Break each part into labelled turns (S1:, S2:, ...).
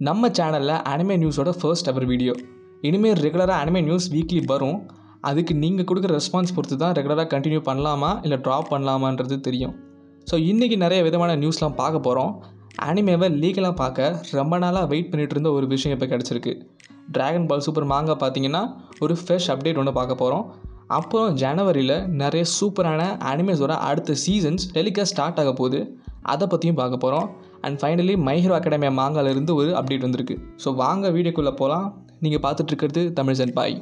S1: நம்ம சேனலில் அனிமே நியூஸோட ஃபர்ஸ்ட் எவர் வீடியோ இனிமேல் ரெகுலராக அனிமே நியூஸ் வீக்லி வரும் அதுக்கு நீங்கள் கொடுக்குற ரெஸ்பான்ஸ் பொறுத்து தான் ரெகுலராக கண்டினியூ பண்ணலாமா இல்லை ட்ராப் பண்ணலாமான்றது தெரியும் ஸோ இன்றைக்கி நிறைய விதமான நியூஸ்லாம் பார்க்க போகிறோம் அனிமேவை லீகலாக பார்க்க ரொம்ப நாளாக வெயிட் பண்ணிட்டு இருந்த ஒரு விஷயம் இப்போ கிடச்சிருக்கு டிராகன் பால் சூப்பர் மாங்கா பார்த்தீங்கன்னா ஒரு ஃப்ரெஷ் அப்டேட் ஒன்று பார்க்க போகிறோம் அப்புறம் ஜனவரியில் நிறைய சூப்பரான அனிமேஸோட அடுத்த சீசன்ஸ் டெலிகாஸ்ட் ஸ்டார்ட் ஆக போகுது அதை பற்றியும் பார்க்க போகிறோம் அண்ட் ஃபைனலி மைஹீரோ அகாடமியா மாங்காலேருந்து ஒரு அப்டேட் வந்திருக்கு ஸோ வாங்க வீடியோக்குள்ளே போகலாம் நீங்கள் பார்த்துட்ருக்கிறது தமிழ் சென் பாய்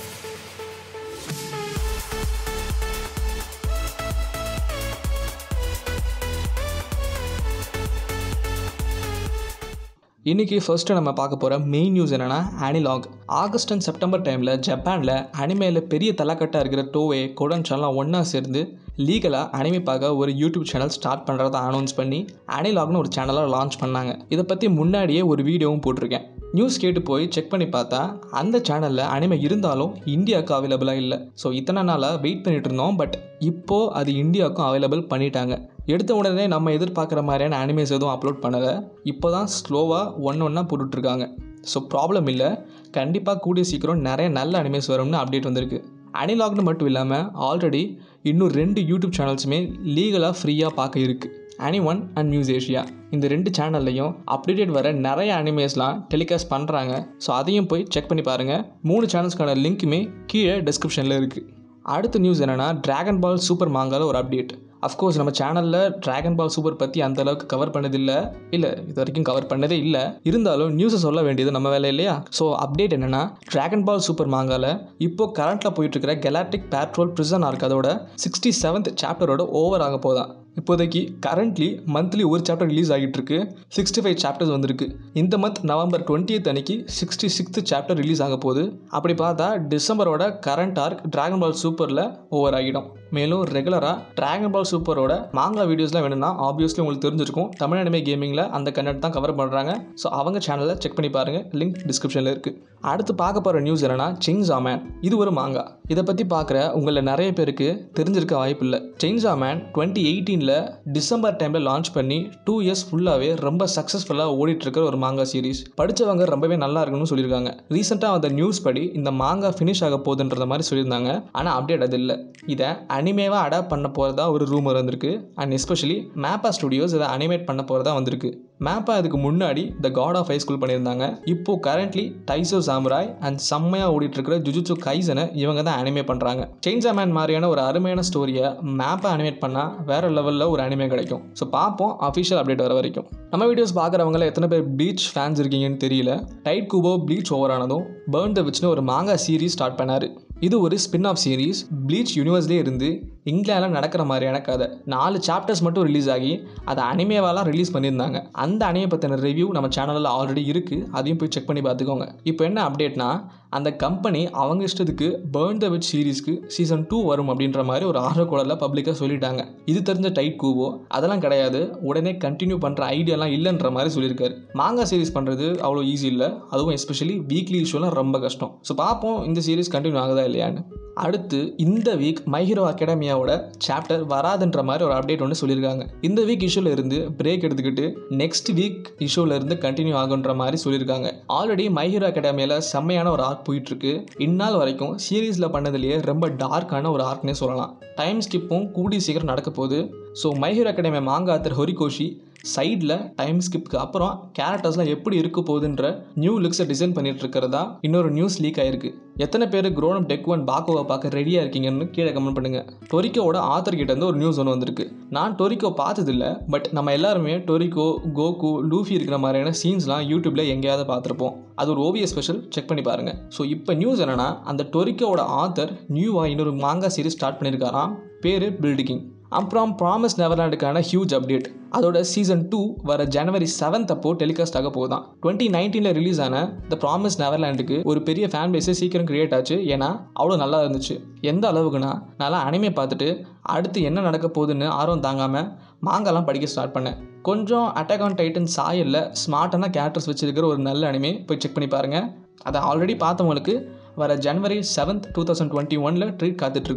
S1: இன்றைக்கி ஃபர்ஸ்ட்டு நம்ம பார்க்க போகிற மெயின் நியூஸ் என்னென்னா அனிலாக் ஆகஸ்ட் அண்ட் செப்டம்பர் டைமில் ஜப்பானில் அனிமேல பெரிய தலைக்கட்டாக இருக்கிற டோவே கொடன்ஷாலாம் ஒன்றா சேர்ந்து லீகலாக அனிமே பார்க்க ஒரு யூடியூப் சேனல் ஸ்டார்ட் பண்ணுறத அனௌன்ஸ் பண்ணி அனிலாக்னு ஒரு சேனலை லான்ச் பண்ணாங்க இதை பற்றி முன்னாடியே ஒரு வீடியோவும் போட்டிருக்கேன் நியூஸ் கேட்டு போய் செக் பண்ணி பார்த்தா அந்த சேனலில் அனிமே இருந்தாலும் இந்தியாவுக்கு அவைலபிளாக இல்லை ஸோ இத்தனை நாளாக வெயிட் பண்ணிட்டு இருந்தோம் பட் இப்போது அது இந்தியாவுக்கும் அவைலபிள் பண்ணிட்டாங்க எடுத்த உடனே நம்ம எதிர்பார்க்குற மாதிரியான அனிமேஸ் எதுவும் அப்லோட் பண்ணலை இப்போ தான் ஸ்லோவாக ஒன்று ஒன்றா போட்டுட்ருக்காங்க ஸோ ப்ராப்ளம் இல்லை கண்டிப்பாக கூடிய சீக்கிரம் நிறைய நல்ல அனிமேஸ் வரும்னு அப்டேட் வந்திருக்கு அனிலாக்னு மட்டும் இல்லாமல் ஆல்ரெடி இன்னும் ரெண்டு யூடியூப் சேனல்ஸுமே லீகலாக ஃப்ரீயாக பார்க்க இருக்குது அனி ஒன் அண்ட் நியூஸ் ஏஷியா இந்த ரெண்டு சேனல்லையும் அப்டேட் வர நிறைய அனிமேஸ்லாம் டெலிகாஸ்ட் பண்ணுறாங்க ஸோ அதையும் போய் செக் பண்ணி பாருங்கள் மூணு சேனல்ஸ்க்கான லிங்க்குமே கீழே டிஸ்கிரிப்ஷனில் இருக்குது அடுத்த நியூஸ் என்னென்னா ட்ராகன் பால் சூப்பர் மாங்கால ஒரு அப்டேட் அஃப்கோர்ஸ் நம்ம சேனலில் ட்ராகன் பால் சூப்பர் பற்றி அந்த அளவுக்கு கவர் பண்ணதில்லை இல்லை இது வரைக்கும் கவர் பண்ணதே இல்லை இருந்தாலும் நியூஸை சொல்ல வேண்டியது நம்ம வேலை இல்லையா ஸோ அப்டேட் என்னென்னா ட்ராகன் பால் சூப்பர் மாங்கால இப்போ கரண்ட்டில் போயிட்டுருக்கிற கெலாக்டிக் பேட்ரோல் ப்ரிசன் ஆர்க் அதோட சிக்ஸ்டி செவன்த் சாப்டரோட ஓவர் ஆக போதான் இப்போதைக்கு கரண்ட்லி மந்த்லி ஒரு சாப்டர் ரிலீஸ் ஆகிட்டு இருக்கு சிக்ஸ்டி ஃபைவ் சாப்டர்ஸ் வந்திருக்கு இந்த மந்த் நவம்பர் டுவெண்ட்டியத் அன்னைக்கு சிக்ஸ்டி சிக்ஸ்த் சாப்டர் ரிலீஸ் ஆக போகுது அப்படி பார்த்தா டிசம்பரோட கரண்ட் ஆர்க் டிராகன் பால் சூப்பரில் ஓவர் ஆகிடும் மேலும் ரெகுலராக டிராகன் பால் சூப்பரோட மாங்கா வீடியோஸ்லாம் வேணும்னா ஆப்வியஸ்லி உங்களுக்கு தெரிஞ்சிருக்கும் தமிழ் அனிமே கேமிங்கில் அந்த கண்டென்ட் தான் கவர் பண்ணுறாங்க ஸோ அவங்க சேனலில் செக் பண்ணி பாருங்கள் லிங்க் டிஸ்கிரிப்ஷனில் இருக்குது அடுத்து பார்க்க போகிற நியூஸ் என்னன்னா செயின்ஸா மேன் இது ஒரு மாங்கா இதை பற்றி பார்க்குற உங்களில் நிறைய பேருக்கு தெரிஞ்சிருக்க வாய்ப்பு இல்லை செயின்ஸா மேன் டுவெண்ட்டி எயிட்டீனில் டிசம்பர் டைமில் லான்ச் பண்ணி டூ இயர்ஸ் ஃபுல்லாகவே ரொம்ப சக்ஸஸ்ஃபுல்லாக ஓடிட்டு இருக்கிற ஒரு மாங்கா சீரிஸ் படித்தவங்க ரொம்பவே நல்லா இருக்குன்னு சொல்லியிருக்காங்க ரீசெண்டாக வந்த நியூஸ் படி இந்த மாங்கா ஃபினிஷ் ஆக போகுதுன்ற மாதிரி சொல்லியிருந்தாங்க ஆனால் அப்டேட் அது இல்லை இதை அனிமேவாக அடாப்ட் பண்ண போகிறதா ஒரு ரூமர் வந்திருக்கு அண்ட் எஸ்பெஷலி மேப்பா ஸ்டுடியோஸ் இதை அனிமேட் பண்ண போகிறதா வந்திருக்கு மேப்பா அதுக்கு முன்னாடி the god of high school பண்ணியிருந்தாங்க இப்போ கரண்ட்லி டைசோ சாமுராய் அண்ட் செம்மையாக ஓடிட்டு இருக்கிற ஜுஜுட்சு கைசனை இவங்க தான் அனிமே பண்ணுறாங்க சேஞ்ச் மேன் மாதிரியான ஒரு அருமையான ஸ்டோரியை மேப்பை அனிமேட் பண்ணால் வேற லெவலில் ஒரு அனிமே கிடைக்கும் ஸோ பார்ப்போம் அஃபிஷியல் அப்டேட் வர வரைக்கும் நம்ம வீடியோஸ் பார்க்குறவங்கள எத்தனை பேர் ப்ளீச் ஃபேன்ஸ் இருக்கீங்கன்னு தெரியல டைட் கூபோ ப்ளீச் ஓவர் ஆனதும் பேர்ன் த விச்னு ஒரு மாங்கா சீரீஸ் ஸ்டார்ட் பண்ணார் இது ஒரு ஸ்பின் ஆஃப் சீரீஸ் ப்ளீச் யூனிவர்ஸ்லேயே இருந்து இங்கிலாண்டில் நடக்கிற மாதிரியான கதை நாலு சாப்டர்ஸ் மட்டும் ரிலீஸ் ஆகி அதை அனிமேவாலாம் ரிலீஸ் பண்ணியிருந்தாங்க அந்த அனிமே பற்றின ரிவ்யூ நம்ம சேனலில் ஆல்ரெடி இருக்குது அதையும் போய் செக் பண்ணி பார்த்துக்கோங்க இப்போ என்ன அப்டேட்னா அந்த கம்பெனி அவங்க இஷ்டத்துக்கு பேர்ன் த விச் சீரீஸ்க்கு சீசன் டூ வரும் அப்படின்ற மாதிரி ஒரு ஆர்வக்குழலில் பப்ளிக்காக சொல்லிட்டாங்க இது தெரிஞ்ச டைட் கூவோ அதெல்லாம் கிடையாது உடனே கண்டினியூ பண்ணுற ஐடியாலாம் இல்லைன்ற மாதிரி சொல்லியிருக்காரு மாங்கா சீரிஸ் பண்ணுறது அவ்வளோ ஈஸி இல்லை அதுவும் எஸ்பெஷலி வீக்லி இஷ்யூலாம் ரொம்ப கஷ்டம் ஸோ பார்ப்போம் இந்த சீரிஸ் கண்டினியூ ஆகுதா இல்லையான்னு அடுத்து இந்த வீக் மைஹீரோ அகாடமியாவோட சாப்டர் வராதுன்ற மாதிரி ஒரு அப்டேட் ஒன்று சொல்லியிருக்காங்க இந்த வீக் இஷ்யூல இருந்து பிரேக் எடுத்துக்கிட்டு நெக்ஸ்ட் வீக் இஷ்யூல இருந்து கண்டினியூ ஆகுன்ற மாதிரி சொல்லியிருக்காங்க ஆல்ரெடி மைஹீரோ அகாடமியில் செம்மையான ஒரு ஆர்க் போயிட்டு இருக்கு இந்நாள் வரைக்கும் சீரீஸில் பண்ணதுலேயே ரொம்ப டார்க்கான ஒரு ஆர்க்னே சொல்லலாம் டைம் ஸ்கிப்பும் கூடி சீக்கிரம் நடக்க போகுது ஸோ மைஹீரோ அகாடமி மாங்காத்தர் ஹொரிகோஷி சைடில் டைம் ஸ்கிப்க்கு அப்புறம் கேரக்டர்ஸ்லாம் எப்படி இருக்க போகுதுன்ற நியூ லுக்ஸை டிசைன் பண்ணிட்டு இருக்கிறதா இன்னொரு நியூஸ் லீக் ஆயிருக்கு எத்தனை பேர் க்ரோனம் டெக் ஒன் பாக்கோவை பார்க்க ரெடியாக இருக்கீங்கன்னு கீழே கமெண்ட் பண்ணுங்க டொரிக்கோவோட ஆத்தர் கிட்ட இருந்து ஒரு நியூஸ் ஒன்று வந்திருக்கு நான் டொரிக்கோ பார்த்ததில்ல பட் நம்ம எல்லாருமே டொரிக்கோ கோகு லூஃபி இருக்கிற மாதிரியான சீன்ஸ்லாம் யூடியூப்ல எங்கேயாவது பார்த்துருப்போம் அது ஒரு ஓவிய ஸ்பெஷல் செக் பண்ணி பாருங்க ஸோ இப்போ நியூஸ் என்னன்னா அந்த டொரிக்கோவோட ஆத்தர் நியூவாக இன்னொரு மாங்கா சீரிஸ் ஸ்டார்ட் பண்ணியிருக்காராம் பேர் பில்டிகிங் அப்புறம் ப்ராமிஸ் நெவர்லாண்டுக்கான ஹியூஜ் அப்டேட் அதோட சீசன் டூ வர ஜனவரி செவன்த் அப்போ டெலிகாஸ்ட் ஆக போகுதான் டுவெண்ட்டி நைன்டீனில் ரிலீஸ் ஆன த ப்ராமிஸ் நெவர்லாண்டுக்கு ஒரு பெரிய ஃபேன் பேஸே சீக்கிரம் கிரியேட் ஆச்சு ஏன்னா அவ்வளோ நல்லா இருந்துச்சு எந்த அளவுக்குன்னா நல்லா அனிமே பார்த்துட்டு அடுத்து என்ன நடக்க போகுதுன்னு ஆர்வம் தாங்காமல் மாங்காலாம் படிக்க ஸ்டார்ட் பண்ணேன் கொஞ்சம் அட்டாக் ஆன் டைட்டன் சாயலில் ஸ்மார்ட்டான கேரக்டர்ஸ் வச்சிருக்கிற ஒரு நல்ல அனிமே போய் செக் பண்ணி பாருங்கள் அதை ஆல்ரெடி பார்த்தவங்களுக்கு வர ஜனவரி செவன்த் டூ தௌசண்ட் டுவெண்ட்டி ஒனில் ட்ரீட் காத்துட்ருக்கு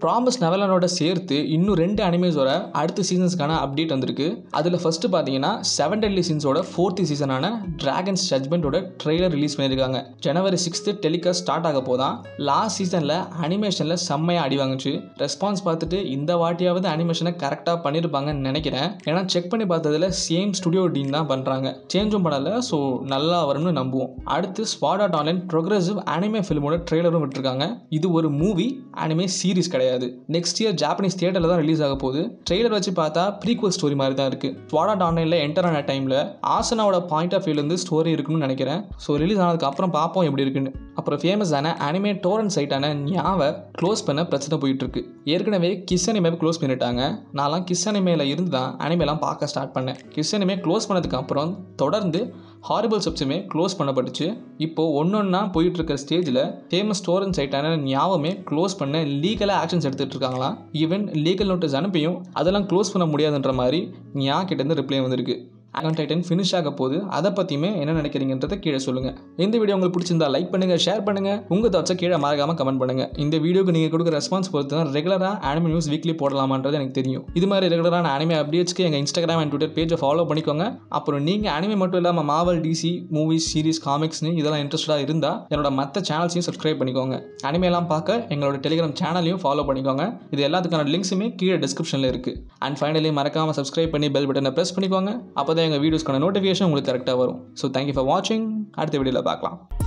S1: ப்ராமிஸ் நெவலனோட சேர்த்து இன்னும் ரெண்டு அனிமேஸோட அடுத்த சீசன்ஸ்க்கான அப்டேட் வந்திருக்கு அதில் ஃபர்ஸ்ட் பார்த்தீங்கன்னா செவன் டெல்லி சீன்ஸோட ஃபோர்த் சீசனான டிராகன்ஸ் ஜட்மெண்ட்டோட ட்ரெய்லர் ரிலீஸ் பண்ணியிருக்காங்க ஜனவரி சிக்ஸ்த்து டெலிகாஸ்ட் ஸ்டார்ட் ஆக போதான் லாஸ்ட் சீசனில் அனிமேஷனில் செம்மையாக அடி வாங்குச்சு ரெஸ்பான்ஸ் பார்த்துட்டு இந்த வாட்டியாவது அனிமேஷனை கரெக்டாக பண்ணியிருப்பாங்கன்னு நினைக்கிறேன் ஏன்னா செக் பண்ணி பார்த்ததுல சேம் ஸ்டுடியோ டீம் தான் பண்ணுறாங்க சேஞ்சும் பண்ணலை ஸோ நல்லா வரும்னு நம்புவோம் அடுத்து sword art online progressive anime ஃபிலிமோட ட்ரெய்லரும் விட்டுருக்காங்க இது ஒரு மூவி அனிமே சீரிஸ் கிடையாது நெக்ஸ்ட் இயர் ஜாப்பனீஸ் தியேட்டரில் தான் ரிலீஸ் ஆக போகுது ட்ரெய்லர் வச்சு பார்த்தா ப்ரீக்வல் ஸ்டோரி மாதிரி தான் இருக்குது ஸ்வாட் ஆட் ஆன்லைனில் என்டர் ஆன டைமில் ஆசனாவோட பாயிண்ட் ஆஃப் வியூலேருந்து ஸ்டோரி இருக்குன்னு நினைக்கிறேன் ஸோ ரிலீஸ் ஆனதுக்கு அப்புறம் பார்ப்போம் எப்படி இருக்குன்னு அப்புறம் ஃபேமஸான அனிமே டோரன் சைட்டான ஞாவை க்ளோஸ் பண்ண பிரச்சனை போயிட்டு இருக்கு ஏற்கனவே கிஸ் அனிமே க்ளோஸ் பண்ணிட்டாங்க நான்லாம் கிஸ் அனிமேல இருந்து தான் அனிமேலாம் பார்க்க ஸ்டார்ட் பண்ணேன் கிஸ் அனிமே க்ளோஸ் பண்ணதுக்கு அப்புறம் தொடர்ந்து ஹாரிபிள் சப்ஸுமே க்ளோஸ் பண்ணப்பட்டுச்சு இப்போ ஒன்றொன்னா போயிட்டு இருக்க ஸ்டேஜில் ஃபேமஸ் டோரன் சைட்டான ஞாபகமே க்ளோஸ் பண்ண லீகலாக ஆக்ஷன்ஸ் எடுத்துகிட்டு இருக்காங்களாம் ஈவன் லீகல் நோட்டீஸ் அனுப்பியும் அதெல்லாம் க்ளோஸ் பண்ண முடியாதுன்ற மாதிரி ஞா கிட்டேருந்து ரிப்ளை வந்திருக்கு ஆன் டைட்டன் ஃபினிஷ் ஆக போகுது அதை பற்றியுமே என்ன நினைக்கிறீங்கன்றதை கீழே சொல்லுங்கள் இந்த வீடியோ உங்களுக்கு பிடிச்சிருந்தா லைக் பண்ணுங்கள் ஷேர் பண்ணுங்கள் உங்கள் தாட்ஸை கீழே மறக்காமல் கமெண்ட் பண்ணுங்கள் இந்த வீடியோக்கு நீங்கள் கொடுக்குற ரெஸ்பான்ஸ் பொறுத்து தான் ரெகுலராக ஆனிமே நியூஸ் வீக்லி போடலாமான்றது எனக்கு தெரியும் இது மாதிரி ரெகுலரான அனிமே அப்டேட்ஸ்க்கு எங்கள் இன்ஸ்டாகிராம் அண்ட் ட்விட்டர் பேஜை ஃபாலோ பண்ணிக்கோங்க அப்புறம் நீங்கள் அனிமே மட்டும் இல்லாமல் மாவல் டிசி மூவிஸ் சீரிஸ் காமிக்ஸ்னு இதெல்லாம் இன்ட்ரெஸ்டாக இருந்தால் என்னோட மற்ற சேனல்ஸையும் சப்ஸ்கிரைப் பண்ணிக்கோங்க அனிமேலாம் பார்க்க எங்களோட டெலிகிராம் சேனலையும் ஃபாலோ பண்ணிக்கோங்க இது எல்லாத்துக்கான லிங்க்ஸுமே கீழே டிஸ்கிரிப்ஷனில் இருக்குது அண்ட் ஃபைனலி மறக்காமல் சப்ஸ்கிரைப் பண்ணி பெல் பட்டனை ப்ரெஸ் பண்ணிக்கோங்க அப்போ தான் எங்கள் வீடியோஸ்க்கான நோட்டிஃபிகேஷன் உங்களுக்கு கரெக்டாக வரும் ஸோ தேங்க்யூ ஃபார் வாட்சிங் அடுத்த வீடியோவில் பார்க்கலாம்